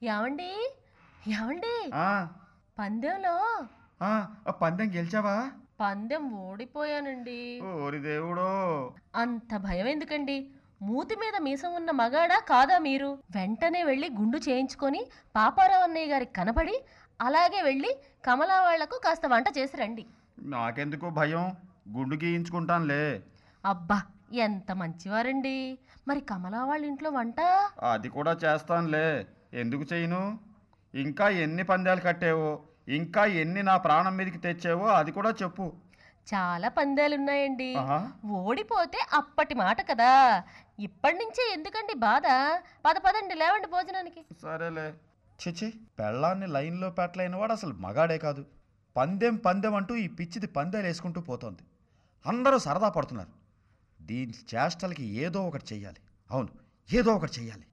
ఏమండి ఏమండి ఆ, పందెంలో ఆ, ఆ పందెం గెలిచావా పందెం ఓడిపోయానండి ఓరి దేవుడో అంత భయం ఎందుకండి మూతి మీద మీసం ఉన్న మగాడా కాదా మీరు వెంటనే వెళ్ళి గుండు చేయించుకొని పాపారావు అన్నయ్య గారికి కనబడి అలాగే వెళ్ళి కమలా వాళ్లకు కాస్త వంట చేసి రండి నాకెందుకు భయం గుండు గీయించుకుంటానులే అబ్బా ఎంత మంచివారండి మరి కమలా వాళ్ళ ఇంట్లో వంట అది కూడా చేస్తానులే ఎందుకు చేయను ఇంకా ఎన్ని పందాలు కట్టావో ఇంకా ఎన్ని నా ప్రాణం మీదకి తెచ్చావో అది కూడా చెప్పు చాలా పందాలున్నాయండి ఆహా. ఓడిపోతే అప్పటి మాట కదా ఇప్పటి నుంచే ఎందుకండి బాధ పద పదండి లేవండి భోజనానికి సరేలే చిచి పెళ్ళాన్ని లైన్లో పెట్టలేని వాడు అసలు మగాడే కాదు పందెం పందెం అంటూ ఈ పిచ్చిది పందేలు వేసుకుంటూ పోతోంది అందరూ సరదా పడుతున్నారు దీని చేష్టలకి ఏదో ఒకటి చెయ్యాలి అవును ఏదో ఒకటి చెయ్యాలి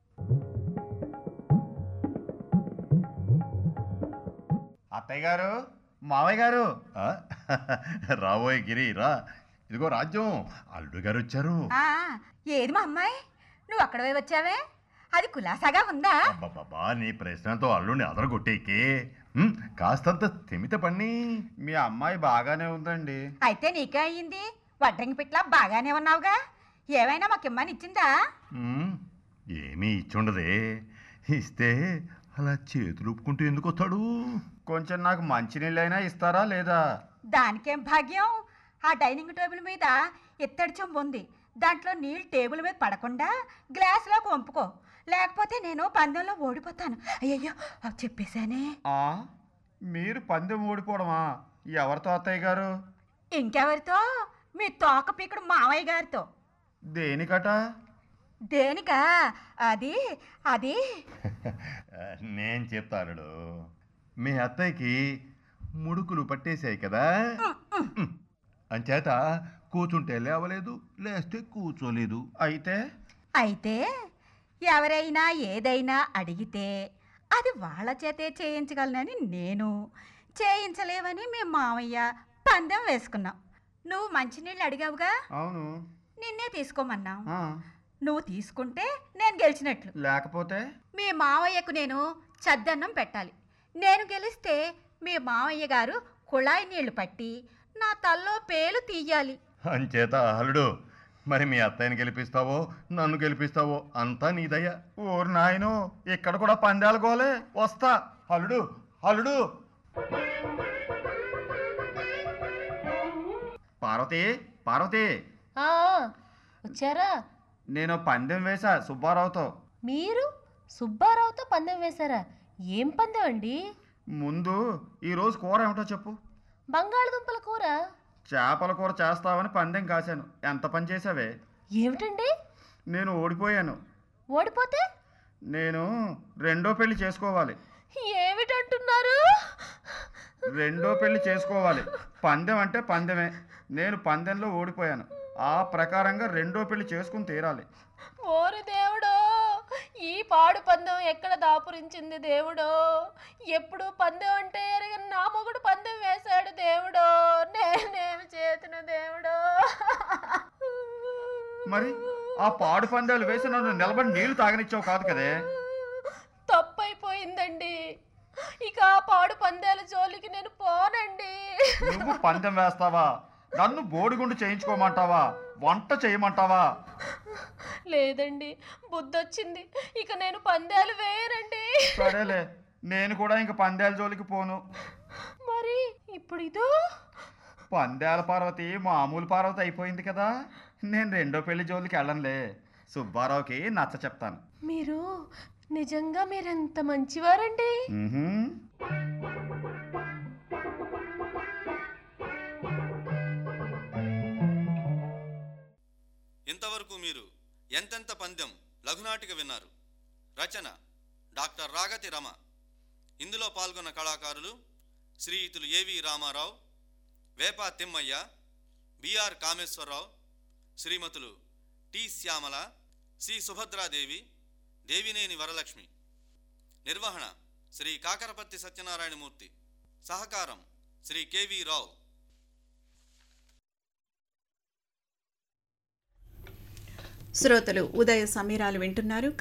అత్తయ్య గారు మావయ్య గారు ఆ? రాబోయే గిరి రా ఇదిగో రాజ్యం అల్లుడు గారు వచ్చారు ఆ, ఏది మా అమ్మాయి నువ్వు అక్కడ పోయి వచ్చావే అది కులాసాగా ఉందా అబ్బబ్బబ్బా నీ ప్రశ్నతో అల్లుడిని అదరగొట్టేకి ఉమ్, కాస్తంత స్థిమిత పన్ని మీ అమ్మాయి బాగానే ఉందండి అయితే నీకే అయ్యింది వడ్రంగి పిట్ల బాగానే ఉన్నావుగా ఏమైనా మాకిమ్మని ఇచ్చిందా ఉమ్, ఏమీ ఇచ్చుండదే ఇస్తే అలా చేతులు ఊపుకుంటూ ఎందుకు వస్తాడు కొంచెం నాకు మంచినీళ్ళైనా ఇస్తారా లేదా దానికేం భాగ్యం ఆ డైనింగ్ టేబుల్ మీద ఇత్తడి చెంబు ఉంది దాంట్లో నీళ్ళు టేబుల్ మీద పడకుండా గ్లాసులోకి వంపుకో లేకపోతే నేను పందెంలో ఓడిపోతాను అయ్యయ్యో అది చెప్పేశానే ఆ మీరు పందెం ఓడిపోవడమా ఎవరితో అత్తయ్య గారు ఇంకెవరితో మీ తోక పీకుడు మావయ్య గారితో దేనికట దేనికా అది అది నేను చెప్తా అల్లుడు మీ అత్తయ్యకి ముడుకులు పట్టేశాయి కదా ఉమ్, అంచేత కూర్చుంటే లేవలేదు లేస్తే కూర్చోలేదు అయితే అయితే ఎవరైనా ఏదైనా అడిగితే అది వాళ్ళ చేతే చేయించగలనని నేను చేయించలేవని మీ మామయ్య పందెం వేసుకున్నాం నువ్వు మంచినీళ్ళు అడిగావుగా అవును నిన్నే తీసుకోమన్నాం ఆ, నువ్వు తీసుకుంటే నేను గెలిచినట్లు లేకపోతే మీ మావయ్యకు నేను చద్దన్నం పెట్టాలి నేను గెలిస్తే మీ మావయ్య గారు కుళాయి నీళ్లు పట్టి నా తల్లో పేలు తీయాలి అంచేత అల్లుడు మరి మీ అత్తయ్యని గెలిపిస్తావో నన్ను గెలిపిస్తావో అంతా నీ దయ ఓరు నాయను ఇక్కడ కూడా పందాలు గోలే వస్తా అల్లుడు అల్లుడు పార్వతి పార్వతి ఆ వచ్చారా నేను పందెం వేశా సుబ్బారావుతో మీరు సుబ్బారావుతో పందెం వేశారా ఏం పందెం అండి ముందు ఈరోజు కూర ఏమిటో చెప్పు బంగాళదుంపల కూర చేపల కూర చేస్తావని పందెం కాశాను ఎంత పని చేసావే ఏమిటండి నేను ఓడిపోయాను ఓడిపోతే నేను రెండో పెళ్లి చేసుకోవాలి ఏమిటంటున్నారు రెండో పెళ్లి చేసుకోవాలి పందెం అంటే పందెమే నేను పందెంలో ఓడిపోయాను ఆ ప్రకారంగా రెండో పెళ్లి చేసుకుని తీరాలి ఓరి దేవుడో ఈ పాడు పందెం ఎక్కడ దాపురించింది దేవుడో ఎప్పుడు పందెం అంటే ఎరగని నా మొగుడు పందెం వేశాడు దేవుడో నేనేమి చేతును దేవుడో మరి ఆ పాడు పందాలు వేసి నన్ను నిలబడి నీళ్లు తాగనిచ్చావు కాదు కదే తప్పైపోయిందండి ఇక ఆ పాడు పందాల జోలికి నేను పోనండి నువ్వు పందెం వేస్తావా నన్ను బోడిగుండు చేయించుకోమంటావా వంట చేయమంటావా లేదండి బుద్ధొచ్చింది ఇక నేను పందాలు వేయనండి సరేలే నేను కూడా ఇంక పందాల జోలికి పోను మరి ఇప్పుడు ఇదో పందాల పార్వతి మామూలు పార్వతి అయిపోయింది కదా నేను రెండో పెళ్లి జోలికి వెళ్ళనులే సుబ్బారావుకి నచ్చ చెప్తాను మీరు నిజంగా మీరెంత మంచివారండి మ్మ్హ్మ్. ఇంతవరకు మీరు ఎంతెంత పందెం లఘునాటిక విన్నారు రచన డాక్టర్ రాగతి రమ ఇందులో పాల్గొన్న కళాకారులు శ్రీయుతులు ఏవి రామారావు వేపా తిమ్మయ్య బిఆర్ కామేశ్వరరావు శ్రీమతులు టి శ్యామల సి సుభద్రాదేవి దేవినేని వరలక్ష్మి నిర్వహణ శ్రీ కాకరపత్తి సత్యనారాయణమూర్తి సహకారం శ్రీ కెవి రావు శ్రోతలు ఉదయ సమీరాలు వింటున్నారు